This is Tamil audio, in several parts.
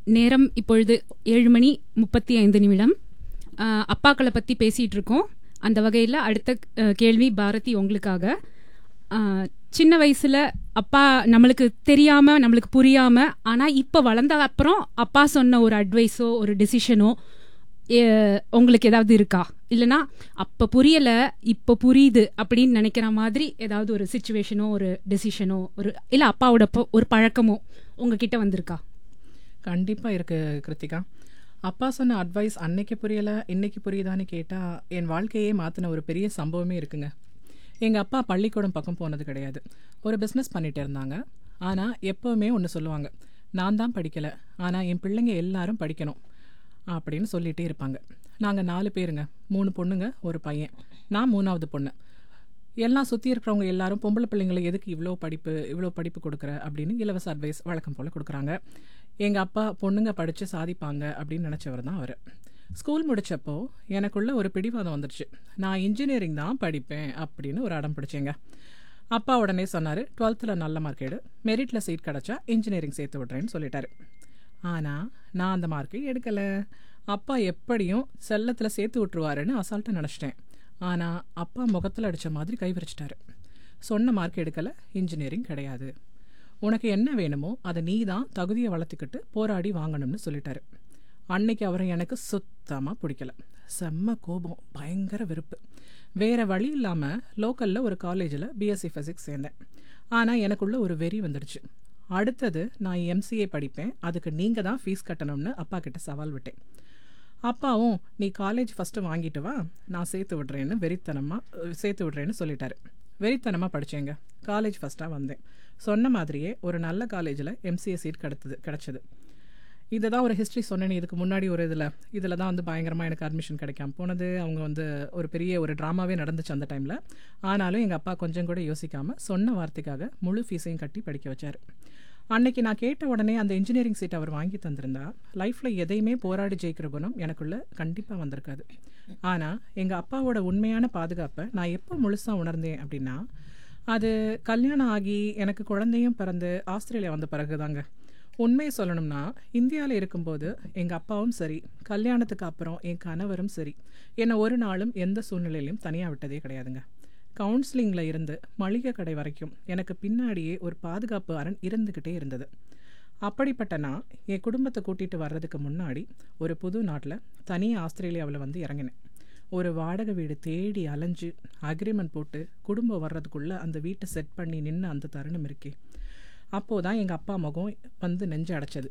நேரம் இப்பொழுது ஏழு மணி முப்பத்தி ஐந்து நிமிடம் அஹ், அப்பாக்களை பற்றி பேசிகிட்டு இருக்கோம் அந்த வகையில் அடுத்த அஹ், கேள்வி பாரதி உங்களுக்காக அஹ், சின்ன வயசில் அப்பா நம்மளுக்கு தெரியாமல் நம்மளுக்கு புரியாமல் ஆனால் இப்போ வளர்ந்த அப்புறம் அப்பா சொன்ன ஒரு அட்வைஸோ ஒரு டெசிஷனோ உங்களுக்கு ஏதாவது இருக்கா இல்லைனா அப்போ புரியலை இப்போ புரியுது அப்படின்னு நினைக்கிற மாதிரி ஏதாவது ஒரு சுச்சுவேஷனோ ஒரு டெசிஷனோ ஒரு இல்லை அப்பாவோட ப- ஒரு பழக்கமோ உங்ககிட்ட வந்திருக்கா கண்டிப்பாக இருக்கு கிருத்திகா அப்பா சொன்ன அட்வைஸ் அன்னைக்கு புரியலை இன்னைக்கு புரியுதான்னு கேட்டால் என் வாழ்க்கையே மாற்றின ஒரு பெரிய சம்பவமே இருக்குங்க எங்கள் அப்பா பள்ளிக்கூடம் பக்கம் போனது கிடையாது ஒரு பிஸ்னஸ் பண்ணிட்டு இருந்தாங்க ஆனால் எப்போவுமே ஒன்று சொல்லுவாங்க நான் தான் படிக்கலை ஆனால் என் பிள்ளைங்க எல்லாரும் படிக்கணும் அப்படின்னு சொல்லிகிட்டே இருப்பாங்க நாங்கள் நாலு பேருங்க மூணு பொண்ணுங்க ஒரு பையன் நான் மூணாவது பொண்ணு எல்லாம் சுற்றி இருக்கிறவங்க எல்லாரும் பொம்பளை பிள்ளைங்களை எதுக்கு இவ்வளோ படிப்பு இவ்வளோ படிப்பு கொடுக்குற அப்படின்னு இலவச அட்வைஸ் வழக்கம் போல் கொடுக்குறாங்க எங்கள் அப்பா பொண்ணுங்க படித்து சாதிப்பாங்க அப்படின்னு நினச்சவர் தான் அவர் ஸ்கூல் முடிச்சப்போ எனக்குள்ள ஒரு பிடிவாதம் வந்துடுச்சு நான் இன்ஜினியரிங் தான் படிப்பேன் அப்படின்னு ஒரு அடம் பிடிச்சேங்க அப்பா உடனே சொன்னார் டுவெல்த்தில் நல்ல மார்க் எடு மெரிட்டில் சீட் கிடச்சா இன்ஜினியரிங் சேர்த்து விட்றேன்னு சொல்லிட்டாரு ஆனால் நான் அந்த மார்க்கை எடுக்கலை அப்பா எப்படியும் செல்லத்தில் சேர்த்து விட்டுருவாருன்னு அசால்ட்டாக நினச்சிட்டேன் ஆனால் அப்பா முகத்தில் அடித்த மாதிரி கை விரிச்சிட்டாரு சொன்ன மார்க் எடுக்கலை இன்ஜினியரிங் கிடையாது உனக்கு என்ன வேணுமோ அதை நீ தான் தகுதியை வளர்த்துக்கிட்டு போராடி வாங்கணும்னு சொல்லிட்டாரு அன்னைக்கு அவரை எனக்கு சுத்தமாக பிடிக்கல செம்ம கோபம் பயங்கர வெறுப்பு வேற வழி இல்லாமல் லோக்கலில் ஒரு காலேஜில் பிஎஸ்சி ஃபிசிக்ஸ் சேர்ந்தேன் ஆனால் எனக்குள்ள ஒரு வெறி வந்துடுச்சு அடுத்தது நான் எம்சிஏ படிப்பேன் அதுக்கு நீங்கள் தான் ஃபீஸ் கட்டணும்னு அப்பா கிட்ட சவால் விட்டேன் அப்பாவும் நீ காலேஜ் ஃபஸ்ட்டு வாங்கிட்டு வா நான் சேர்த்து விட்றேன்னு வெறித்தனமாக சேர்த்து விட்றேன்னு சொல்லிட்டாரு வெறித்தனமாக படித்தேங்க காலேஜ் ஃபஸ்ட்டாக வந்தேன் சொன்ன மாதிரியே ஒரு நல்ல காலேஜில் எம்சிஏ சீட் கிடைத்தது கிடச்சிது இதை தான் ஒரு ஹிஸ்ட்ரி சொன்னேன் இதுக்கு முன்னாடி ஒரு இதில் இதில் தான் வந்து பயங்கரமாக எனக்கு அட்மிஷன் கிடைக்காம போனது அவங்க வந்து ஒரு பெரிய ஒரு ட்ராமாவே நடந்துச்சு அந்த டைமில் ஆனாலும் எங்கள் அப்பா கொஞ்சம் கூட யோசிக்காமல் சொன்ன வார்த்தைக்காக முழு ஃபீஸையும் கட்டி படிக்க வச்சார் அன்னைக்கு நான் கேட்ட உடனே அந்த இன்ஜினியரிங் சீட் அவர் வாங்கி தந்திருந்தா லைஃப்பில் எதையுமே போராடி ஜெயிக்கிற குணம் எனக்குள்ள கண்டிப்பாக வந்திருக்காது ஆனால் எங்கள் அப்பாவோட உண்மையான பாதுகாப்பை நான் எப்போ முழுசாக உணர்ந்தேன் அப்படின்னா அது கல்யாணம் ஆகி எனக்கு குழந்தையும் பிறந்து ஆஸ்திரேலியா வந்த பிறகுதாங்க உண்மையை சொல்லணும்னா இந்தியாவில் இருக்கும்போது எங்கள் அப்பாவும் சரி கல்யாணத்துக்கு அப்புறம் என் கணவரும் சரி என்னை ஒரு நாளும் எந்த சூழ்நிலையிலும் தனியாக விட்டதே கிடையாதுங்க கவுன்சிலிங்கில் இருந்து மளிகை கடை வரைக்கும் எனக்கு பின்னாடியே ஒரு பாதுகாப்பு அரண் இருந்துக்கிட்டே இருந்தது அப்படிப்பட்ட நான் என் குடும்பத்தை கூட்டிகிட்டு வர்றதுக்கு முன்னாடி ஒரு புது நாட்டில் தனியாக ஆஸ்திரேலியாவில் வந்து இறங்கினேன் ஒரு வாடகை வீடு தேடி அலைஞ்சு அக்ரிமெண்ட் போட்டு குடும்பம் வர்றதுக்குள்ளே அந்த வீட்டை செட் பண்ணி நின்று அந்த தருணம் இருக்கே அப்போது தான் எங்கள் அப்பா முகம் வந்து நெஞ்சு அடைச்சது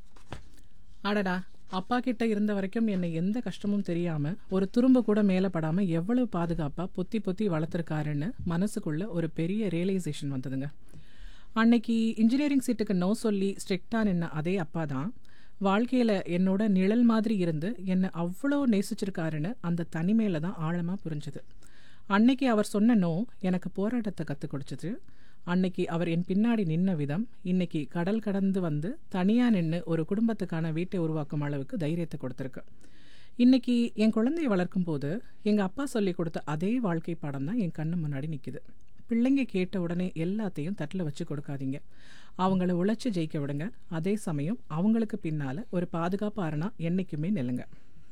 அடடா அப்பா கிட்ட இருந்த வரைக்கும் என்னை எந்த கஷ்டமும் தெரியாம ஒரு துரும்பு கூட மேலே படாம எவ்வளவு பாதுகாப்பா பொத்தி பொத்தி வளர்த்துருக்காருன்னு மனசுக்குள்ள ஒரு பெரிய ரியலைசேஷன் வந்ததுங்க அன்னைக்கு இன்ஜினியரிங் சீட்டுக்கு நோ சொல்லி ஸ்ட்ரிக்டா நின்ன அதே அப்பா தான் வாழ்க்கையில என்னோட நிழல் மாதிரி இருந்து என்னை அவ்வளோ நேசிச்சிருக்காருன்னு அந்த தனிமையில தான் ஆழமா புரிஞ்சுது அன்னைக்கு அவர் சொன்ன நோ எனக்கு போராட்டத்தை கற்றுக் கொடுத்தது அன்னைக்கு அவர் என் பின்னாடி நின்ன விதம் இன்னைக்கு கடல் கடந்து வந்து தனியா நின்று ஒரு குடும்பத்துக்கான வீட்டை உருவாக்கும் அளவுக்கு தைரியத்தை கொடுத்துருக்கு இன்னைக்கு என் குழந்தையை வளர்க்கும் போது எங்க அப்பா சொல்லி கொடுத்த அதே வாழ்க்கை பாடம் தான் என் கண்ணு முன்னாடி நிக்குது பிள்ளைங்க கேட்ட உடனே எல்லாத்தையும் தட்டில் வச்சு கொடுக்காதீங்க அவங்கள உழைச்சி ஜெயிக்க விடுங்க அதே சமயம் அவங்களுக்கு பின்னால ஒரு பாதுகாப்பு அரணா என்னைக்குமே நில்லுங்க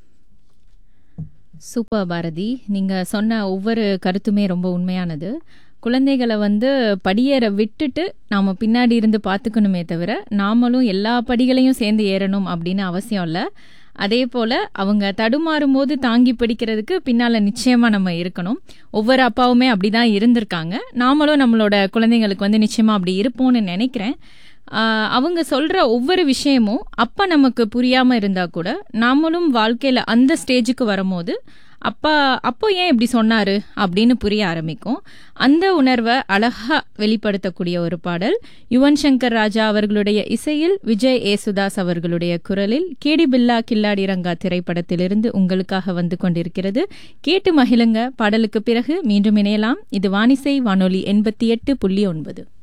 சூப்பர் பாரதி நீங்க சொன்ன ஒவ்வொரு கருத்துமே ரொம்ப உண்மையானது குழந்தைகளை வந்து படியேற விட்டுட்டு நாம பின்னாடி இருந்து பார்த்துக்கணுமே தவிர நாமளும் எல்லா படிகளையும் சேர்ந்து ஏறணும் அப்படின்னு அவசியம் இல்லை அதே போல அவங்க தடுமாறும் போது தாங்கி பிடிக்கிறதுக்கு பின்னால நிச்சயமா நம்ம இருக்கணும் ஒவ்வொரு அப்பாவுமே அப்படிதான் இருந்திருக்காங்க நாமளும் நம்மளோட குழந்தைங்களுக்கு வந்து நிச்சயமா அப்படி இருப்போம்னு நினைக்கிறேன் ஆஹ் அவங்க சொல்ற ஒவ்வொரு விஷயமும் அப்ப நமக்கு புரியாம இருந்தா கூட நாமளும் வாழ்க்கையில அந்த ஸ்டேஜுக்கு வரும்போது அப்பா அப்போ ஏன் இப்படி சொன்னாரு அப்படின்னு புரிய ஆரம்பிக்கும் அந்த உணர்வை அழகா வெளிப்படுத்தக்கூடிய ஒரு பாடல் யுவன் சங்கர் ராஜா அவர்களுடைய இசையில் விஜய் ஏசுதாஸ் அவர்களுடைய குரலில் கேடி பில்லா கில்லாடி ரங்கா திரைப்படத்திலிருந்து உங்களுக்காக வந்து கொண்டிருக்கிறது கேட்டு மகிழுங்க பாடலுக்கு பிறகு மீண்டும் இணையலாம் இது வானிசை வானொலி எண்பத்தி எட்டு புள்ளி ஒன்பது